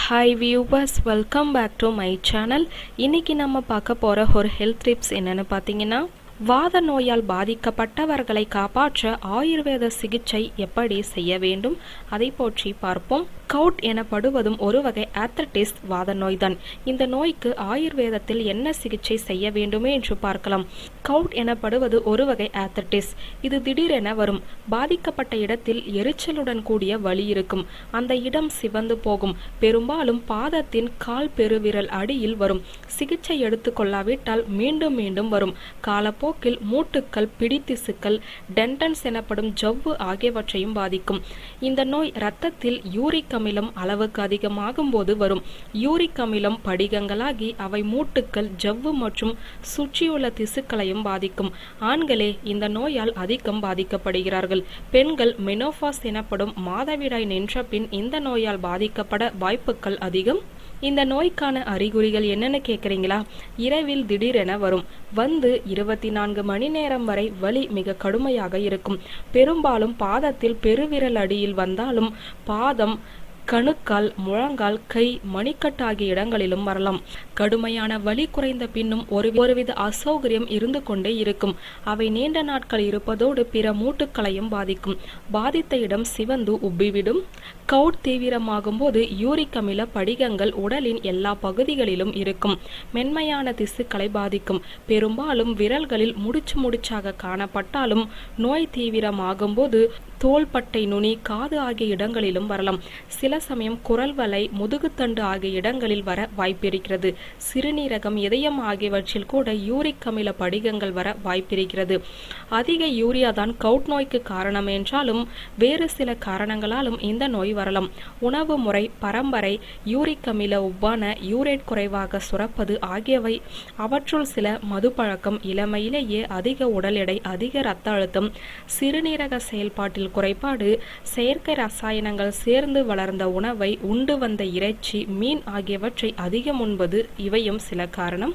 hi viewers welcome back to my channel இன்னைக்கு நம்ம பார்க்க போகிற ஒரு ஹெல்த் டிப்ஸ் என்னன்னு பார்த்தீங்கன்னா வாத நோயால் பாதிக்கப்பட்டவர்களை காப்பாற்ற ஆயுர்வேத சிகிச்சை எப்படி செய்ய வேண்டும் அதை பற்றி பார்ப்போம் கவுட் எனப்படுவதும் ஒரு வகை ஆத்தட்டிஸ் வாத நோய்தான் இந்த நோய்க்கு ஆயுர்வேதத்தில் என்ன சிகிச்சை செய்ய வேண்டுமே என்று பார்க்கலாம் கவுட் எனப்படுவது ஒரு வகை ஆத்தட்டிஸ் இது திடீரென வரும் பாதிக்கப்பட்ட இடத்தில் எரிச்சலுடன் கூடிய வலி இருக்கும் அந்த இடம் சிவந்து போகும் பெரும்பாலும் பாதத்தின் கால் பெருவிரல் அடியில் வரும் சிகிச்சை எடுத்துக்கொள்ளாவிட்டால் மீண்டும் மீண்டும் வரும் காலப்போக்கில் மூட்டுக்கள் பிடித்திசுக்கள் டென்டன்ஸ் எனப்படும் ஜவ்வு ஆகியவற்றையும் பாதிக்கும் இந்த நோய் இரத்தத்தில் யூரிக் அமிலம் அளவுக்கு அதிகமாகும் போது வரும் யூரிக் அமிலம் படிகங்களாகி அவை மூட்டுக்கள் ஜவ்வு மற்றும் சுற்றியுள்ள திசுக்களையும் பாதிக்கும் ஆண்களே இந்த நோயால் அதிகம் பாதிக்கப்படுகிறார்கள் பெண்கள் மெனோபாஸ் எனப்படும் மாதவிடாய் நின்ற பின் இந்த நோயால் பாதிக்கப்பட வாய்ப்புகள் அதிகம் இந்த நோய்க்கான அறிகுறிகள் என்னன்னு கேட்குறீங்களா இரவில் திடீரென வரும் வந்து இருபத்தி நான்கு மணி நேரம் வரை வலி மிக கடுமையாக இருக்கும் பெரும்பாலும் பாதத்தில் பெருவிரல் அடியில் வந்தாலும் பாதம் கணுக்கால் முழங்கால் கை மணிக்கட்டு ஆகிய இடங்களிலும் வரலாம் கடுமையான வலி குறைந்த பின்னும் ஒரு ஒருவித அசௌகரியம் இருந்து கொண்டே இருக்கும் அவை நீண்ட நாட்கள் இருப்பதோடு பிற மூட்டுக்களையும் பாதிக்கும் பாதித்த இடம் சிவந்து உப்பிவிடும் கவுட் தீவிரமாகும் போது யூரிக் அமில படிகங்கள் உடலின் எல்லா பகுதிகளிலும் இருக்கும் மென்மையான திசுக்களை பாதிக்கும் பெரும்பாலும் விரல்களில் முடிச்சு முடிச்சாக காணப்பட்டாலும் நோய் தீவிரமாகும் போது தோள்பட்டை நுனி காது ஆகிய இடங்களிலும் வரலாம் சில சமயம் குரல் வலை முதுகுத்தண்டு ஆகிய இடங்களில் வர வாய்ப்பிருக்கிறது சிறுநீரகம் இதயம் ஆகியவற்றில் கூட யூரிக் அமில படிகங்கள் வர வாய்ப்பிருக்கிறது அதிக யூரியா தான் கவுட் நோய்க்கு காரணம் என்றாலும் வேறு சில காரணங்களாலும் இந்த நோய் வரலாம் உணவு முறை பரம்பரை யூரிக் அமில உப்பான யூரேட் குறைவாக சுரப்பது ஆகியவை அவற்றுள் சில மது பழக்கம் இளமையிலேயே அதிக உடல் எடை அதிக இரத்த அழுத்தம் சிறுநீரக செயல்பாட்டில் குறைபாடு செயற்கை ரசாயனங்கள் சேர்ந்து வளர்ந்த உணவை உண்டு வந்த இறைச்சி மீன் ஆகியவற்றை அதிகம் உண்பது இவையும் சில காரணம்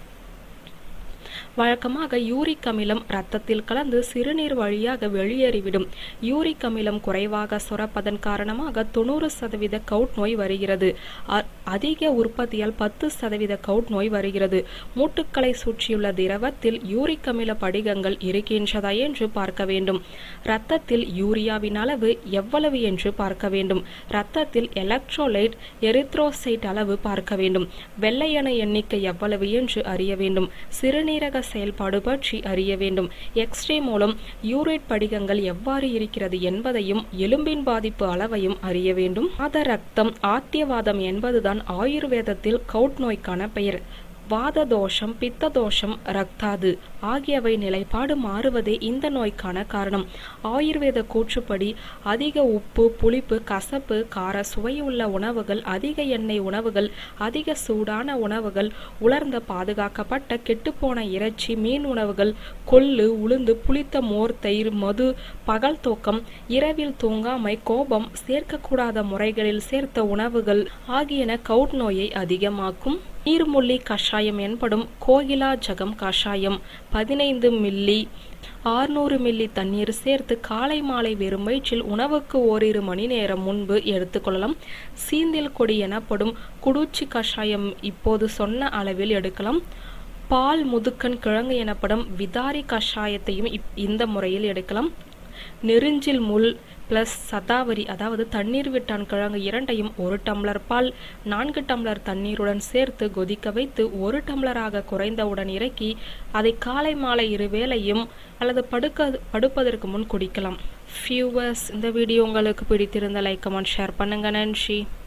வழக்கமாக யூரிக் அமிலம் இரத்தத்தில் கலந்து சிறுநீர் வழியாக வெளியேறிவிடும் யூரிக் அமிலம் குறைவாக சுரப்பதன் காரணமாக தொண்ணூறு சதவீத கவுட் நோய் வருகிறது அதிக உற்பத்தியால் பத்து சதவீத கவுட் நோய் வருகிறது மூட்டுக்களை சுற்றியுள்ள திரவத்தில் யூரிக் அமில படிகங்கள் இருக்கின்றதா என்று பார்க்க வேண்டும் இரத்தத்தில் யூரியாவின் அளவு எவ்வளவு என்று பார்க்க வேண்டும் இரத்தத்தில் எலக்ட்ரோலைட் எரித்ரோசைட் அளவு பார்க்க வேண்டும் வெள்ளையணு எண்ணிக்கை எவ்வளவு என்று அறிய வேண்டும் சிறுநீரக செயல்பாடு பற்றி அறிய வேண்டும் எக்ஸ்ரே மூலம் யூரேட் படிகங்கள் எவ்வாறு இருக்கிறது என்பதையும் எலும்பின் பாதிப்பு அளவையும் அறிய வேண்டும் வாத ரத்தம் ஆத்தியவாதம் என்பதுதான் ஆயுர்வேதத்தில் கவுட் நோய்க்கான பெயர் வாத தோஷம் பித்த தோஷம் ரக்தாது ஆகியவை நிலைப்பாடு மாறுவதே இந்த நோய்க்கான காரணம் ஆயுர்வேத கூற்றுப்படி அதிக உப்பு புளிப்பு கசப்பு கார சுவையுள்ள உணவுகள் அதிக எண்ணெய் உணவுகள் அதிக சூடான உணவுகள் உலர்ந்த பாதுகாக்கப்பட்ட கெட்டுப்போன இறைச்சி மீன் உணவுகள் கொள்ளு உளுந்து புளித்த மோர் தயிர் மது பகல் தூக்கம் இரவில் தூங்காமை கோபம் சேர்க்கக்கூடாத முறைகளில் சேர்த்த உணவுகள் ஆகியன கவுட் நோயை அதிகமாக்கும் நீர்முள்ளி கஷாயம் என்படும் கோகிலா ஜகம் கஷாயம் பதினைந்து மில்லி ஆறுநூறு மில்லி தண்ணீர் சேர்த்து காலை மாலை வெறும் வயிற்றில் உணவுக்கு ஓரிரு மணி நேரம் முன்பு எடுத்துக்கொள்ளலாம் சீந்தில் கொடி எனப்படும் குடூச்சி கஷாயம் இப்போது சொன்ன அளவில் எடுக்கலாம் பால் முதுக்கன் கிழங்கு எனப்படும் விதாரி கஷாயத்தையும் இந்த முறையில் எடுக்கலாம் நெருஞ்சில் முள் பிளஸ் சதாவரி அதாவது தண்ணீர் விட்டான் கிழங்கு இரண்டையும் ஒரு டம்ளர் பால் நான்கு டம்ளர் தண்ணீருடன் சேர்த்து கொதிக்க வைத்து ஒரு டம்ளராக குறைந்தவுடன் இறக்கி அதை காலை மாலை இருவேளையும் அல்லது படுக்க படுப்பதற்கு முன் குடிக்கலாம் ஃபியூவர்ஸ் இந்த வீடியோ உங்களுக்கு பிடித்திருந்த லைக் கமெண்ட் ஷேர் பண்ணுங்க நன்றி